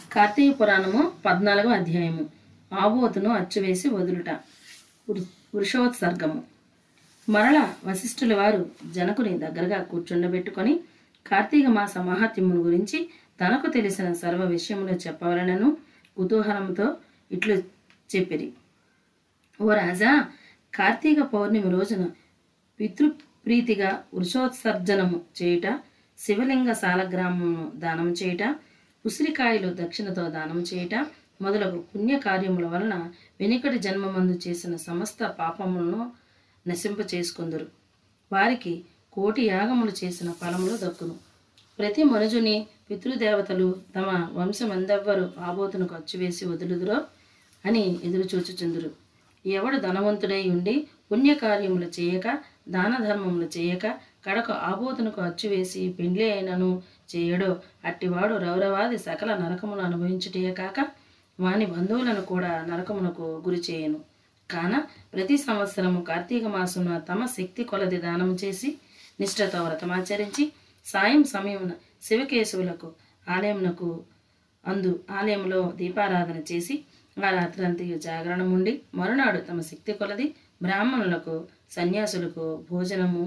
కార్తీక పురాణము పద్నాలుగో అధ్యాయము ఆబోతును అచ్చువేసి వదులుట వృ- వృషోత్సర్గము మరల వశిష్ఠుల వారు జనకుని దగ్గరగా కూర్చుండబెట్టుకొని కార్తీక మాస మహాత్మ్యమును గురించి తనకు తెలిసిన సర్వ విషయములు చెప్పవలనను కుతూహలంతో ఇట్లు చెప్పిరి ఓ రాజా కార్తీక పౌర్ణమి రోజున పితృప్రీతిగా వృషోత్సర్జనము చేయుట శివలింగ సాలగ్రామమును దానం చేయుట ఉసిరికాయలు దక్షిణతో దానం చేయుట మొదలగు పుణ్యకార్యముల వలన వెనుకటి జన్మమందు చేసిన సమస్త పాపములను నశింప చేసుకుందరు వారికి కోటి యాగములు చేసిన ఫలములు దక్కును ప్రతి మనుజుని పితృదేవతలు తమ వంశమందెవ్వరు ఆబోతును ఖర్చు వేసి వదులుదురో అని ఎదురు చూచుచుందురు ఎవడు ధనవంతుడై ఉండి పుణ్యకార్యములు చేయక దాన ధర్మములు చేయక కడకు ఆబోతునకు అచ్చువేసి పెండ్లి అయినను చేయడో అట్టివాడు రౌరవాది సకల నరకమును అనుభవించుటే కాక వాని బంధువులను కూడా నరకమునకు గురి చేయను కాన ప్రతి సంవత్సరము కార్తీక మాసమున తమ శక్తి కొలది దానం చేసి నిష్ఠతో వ్రతమాచరించి సాయం సమయమున శివకేశవులకు ఆలయమునకు అందు ఆలయంలో దీపారాధన చేసి ఆ రాత్రంతయు జాగరణం ఉండి మరునాడు తమ శక్తి కొలది బ్రాహ్మణులకు సన్యాసులకు భోజనము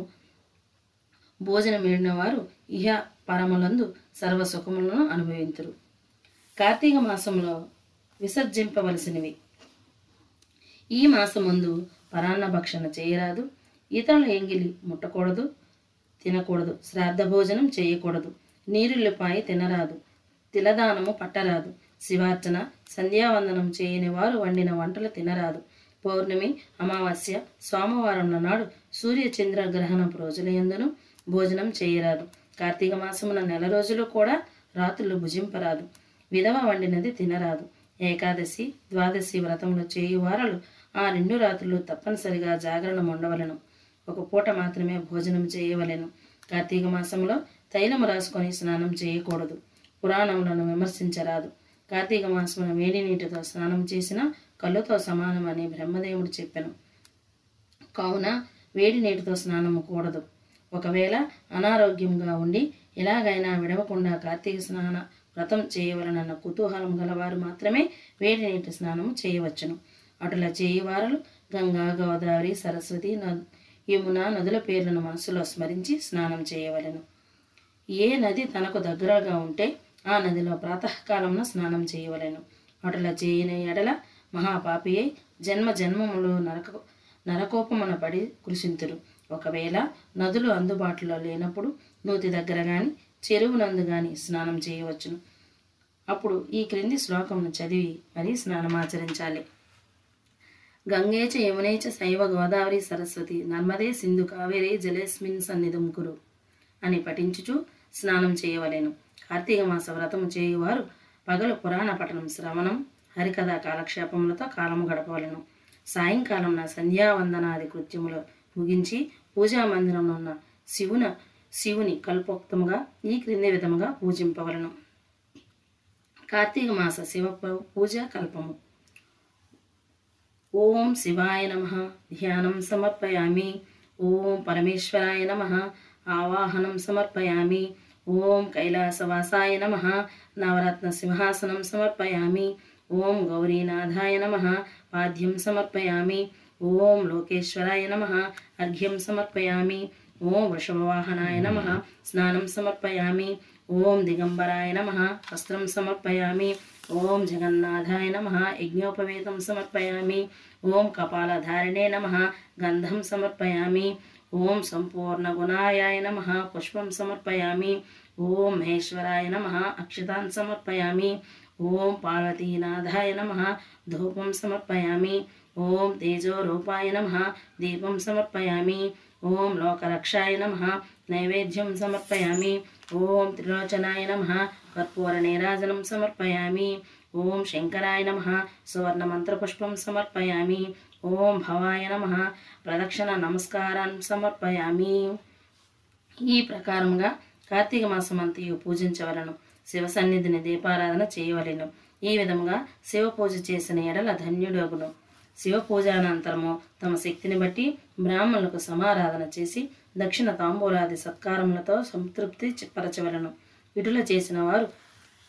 భోజనమేడిన వారు ఇహ పరములందు సర్వ సుఖములను అనుభవింతురు కార్తీక మాసంలో విసర్జింపవలసినవి ఈ మాసమందు పరాన్న భక్షణ చేయరాదు ఇతరుల ఎంగిలి ముట్టకూడదు తినకూడదు శ్రాద్ధ భోజనం చేయకూడదు నీరుల్లిపాయి తినరాదు తిలదానము పట్టరాదు శివార్చన సంధ్యావందనం చేయని వారు వండిన వంటలు తినరాదు పౌర్ణమి అమావాస్య సోమవారంల నాడు సూర్య చంద్ర గ్రహణపు రోజుల యందును భోజనం చేయరాదు కార్తీక మాసమున నెల రోజులు కూడా రాత్రులు భుజింపరాదు విధవ వండినది తినరాదు ఏకాదశి ద్వాదశి వ్రతములు చేయు వారలు ఆ రెండు రాత్రులు తప్పనిసరిగా జాగరణం ఉండవలెను ఒక పూట మాత్రమే భోజనం చేయవలెను కార్తీక మాసంలో తైలము రాసుకొని స్నానం చేయకూడదు పురాణములను విమర్శించరాదు కార్తీక మాసమున వేడి నీటితో స్నానం చేసిన కళ్ళుతో సమానమని బ్రహ్మదేవుడు చెప్పెను కావున వేడి నీటితో స్నానము కూడదు ఒకవేళ అనారోగ్యంగా ఉండి ఎలాగైనా విడవకుండా కార్తీక స్నాన వ్రతం చేయవలనన్న కుతూహలం గలవారు మాత్రమే వేడి నీటి స్నానము చేయవచ్చును అటులా చేయవారలు గంగా గోదావరి సరస్వతి నద్ యమున నదుల పేర్లను మనసులో స్మరించి స్నానం చేయవలెను ఏ నది తనకు దగ్గరగా ఉంటే ఆ నదిలో ప్రాతకాలంలో స్నానం చేయవలెను అటులా చేయని ఎడల మహాపాపి అయి జన్మ జన్మములు నరక నరకోపమున పడి కృషింతురు ఒకవేళ నదులు అందుబాటులో లేనప్పుడు నూతి దగ్గర గాని చెరువు నందు గాని స్నానం చేయవచ్చును అప్పుడు ఈ క్రింది శ్లోకమును చదివి మరి స్నానమాచరించాలి గంగే చ యమునే చ శైవ గోదావరి సరస్వతి నర్మదే సింధు కావేరి జలేస్మిన్ సన్నిధం కురు అని పఠించుచు స్నానం చేయవలెను కార్తీక మాస వ్రతము చేయువారు పగలు పురాణ పఠనం శ్రవణం హరికథ కాలక్షేపములతో కాలము గడపవలెను సాయంకాలం సంధ్యావందనాది కృత్యములు ముగించి పూజా మందిరంలో ఉన్న శివున శివుని కల్పోక్తముగా ఈ క్రింది విధముగా పూజింపవలను కార్తీక మాస శివ పూజ కల్పము ఓం శివాయ నమ ధ్యానం సమర్పయామి ఓం పరమేశ్వరాయ నమ ఆవాహనం సమర్పయామి ఓం కైలాసవాసాయ నమ నవరత్న సింహాసనం సమర్పయామి ఓం గౌరీనాథాయ నమ పాద్యం సమర్పయామి ఓం లోకేశ్వరాయ నమ అర్ఘ్యం సమర్పయామి ఓం వృషభవాహనాయ నమ స్నానం సమర్పయామి ఓం దిగంబరాయ నమ వస్త్రం సమర్పయామి ఓం జగన్నాథాయ నమ యజ్ఞోపవేతం సమర్పయామి ఓం కపాలధారిణే నమ గంధం సమర్పయామి ఓం సంపూర్ణ గుణాయాయ నమ పుష్పం సమర్పయామి ఓం మహేశ్వరాయ నమ అక్షతాన్ సమర్పయామి ఓం పార్వతీనాథాయ నమ ధూపం సమర్పయామి ఓం తేజోరూపాయ నమ దీపం సమర్పయామి ఓం లోకరక్షాయ నమ నైవేద్యం సమర్పయామి ఓం త్రిలోచనాయ నమ కర్పూర నీరాజనం సమర్పయామి ఓం శంకరాయ నమ సువర్ణమంత్రపుష్పం సమర్పయామి ఓం భవాయ నమ ప్రదక్షిణ నమస్కారాన్ని సమర్పయామి ఈ ప్రకారముగా కార్తీక మాసమంతయు పూజించవలను శివ సన్నిధిని దీపారాధన చేయవలెను ఈ విధముగా శివ పూజ చేసిన ఎడల ధన్యుడగును శివ పూజానంతరము తమ శక్తిని బట్టి బ్రాహ్మణులకు సమారాధన చేసి దక్షిణ తాంబూలాది సత్కారములతో సంతృప్తి పరచవలను ఇటుల చేసిన వారు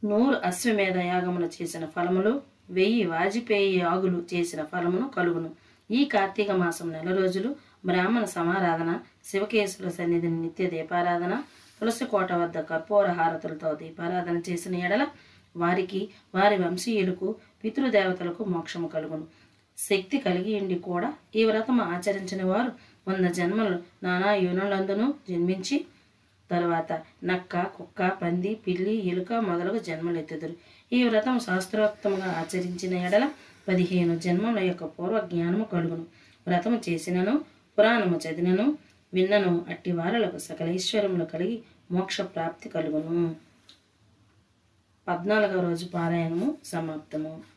నూరు అశ్వమేధ యాగములు చేసిన ఫలములు వెయ్యి వాజిపేయి యాగులు చేసిన ఫలమును కలుగును ఈ కార్తీక మాసం నెల రోజులు బ్రాహ్మణ సమారాధన శివకేశుల సన్నిధిని నిత్య దీపారాధన తులసి కోట వద్ద కర్పూర హారతులతో దీపారాధన చేసిన ఎడల వారికి వారి వంశీయులకు పితృదేవతలకు మోక్షము కలుగును శక్తి కలిగి ఉండి కూడా ఈ వ్రతం ఆచరించిన వారు వంద జన్మలు నానా యూనులందును జన్మించి తరువాత నక్క కుక్క పంది పిల్లి ఎలుక మొదలగు జన్మలెత్తుదురు ఈ వ్రతం శాస్త్రోక్తంగా ఆచరించిన ఎడల పదిహేను జన్మల యొక్క పూర్వ జ్ఞానము కలుగును వ్రతము చేసినను పురాణము చదివినను విన్నను అట్టి వారులకు సకల ఐశ్వర్యములు కలిగి మోక్ష ప్రాప్తి కలుగును పద్నాలుగవ రోజు పారాయణము సమాప్తము